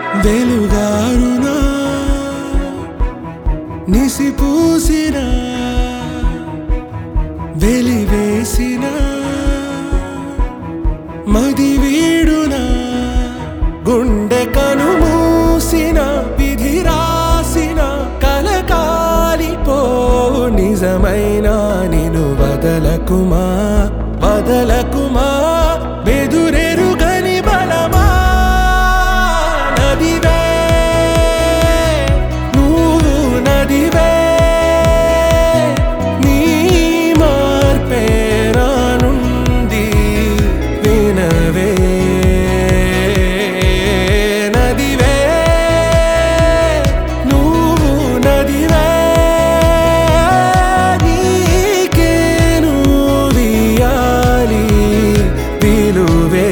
వెలుగారునా నిసిపూసిన వెలివేసిన మది వీడునా గుండె కనుమూసిన విధి రాసిన కలకాలిపో నిజమైన నిను వదలకుమా వదలకుమా బెదురెరుగని బలమా నదివే నువ్వు నదివే నీ మార్పే రానుంది వినవే నదివే నువ్వు నదివే నీకేను వియాలి విలువే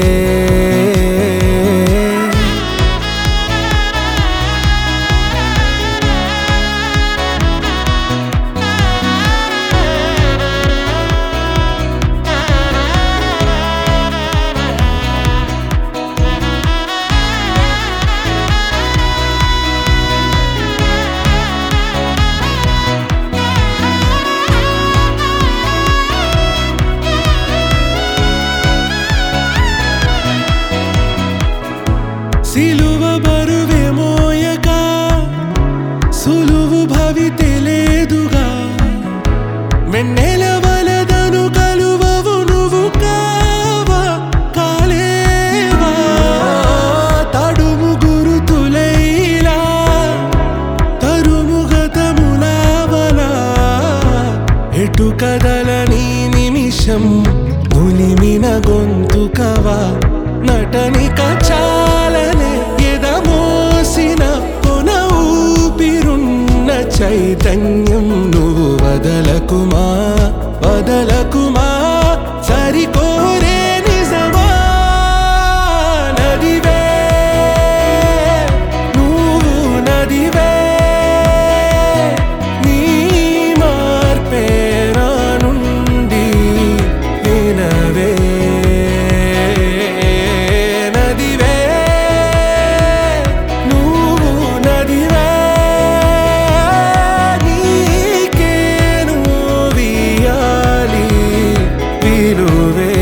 సిలువ బరువే మోయక సులువు భవితే లేదుగా మెన్నెల వలదను కలువవు నువ్వు కావా కాలేవా తడుము గురుతులైలా తరుము గతములావలా ఎటు కదలని నిమిషం నులిమిన గొంతుకవా నటనిక చాలనే ఎదమోసిన కొన ఊపిరున్న చైతన్యం నువ్వు వదలకుమా వదలకుమా సరికోరే నిజమా నదివే నువ్వు నదివే నీ మార్పే రానుంది వినవే నదివే నువ్వు నదివే నీకేను వియాలి విలువే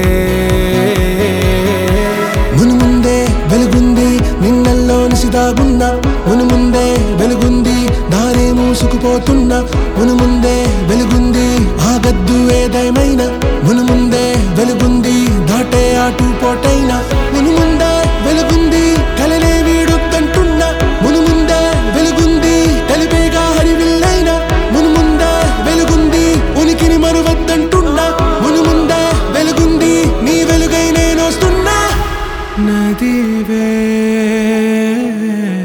మును ముందే వెలుగుంది నిన్నల్లో నిసిదాగున్నా మును ముందే వెలుగుంది దారే మూసుకుపోతున్నా మును ముందే వెలుగుంది ఆగద్దు ఏదేమైనా మును ముందే వెలుగుంది దాటే ఆటు పోటైనా మును ముందే వెలుగుంది కలలే వీడుతంటున్నా మును ముందే వెలుగుంది కలిపేగా హరివిల్లైనా మును ముందే వెలుగుంది ఉనికిని మరువద్దంటున్నా మును ముందే వెలుగుంది నీ వెలుగై నేను వస్తున్నా నదివే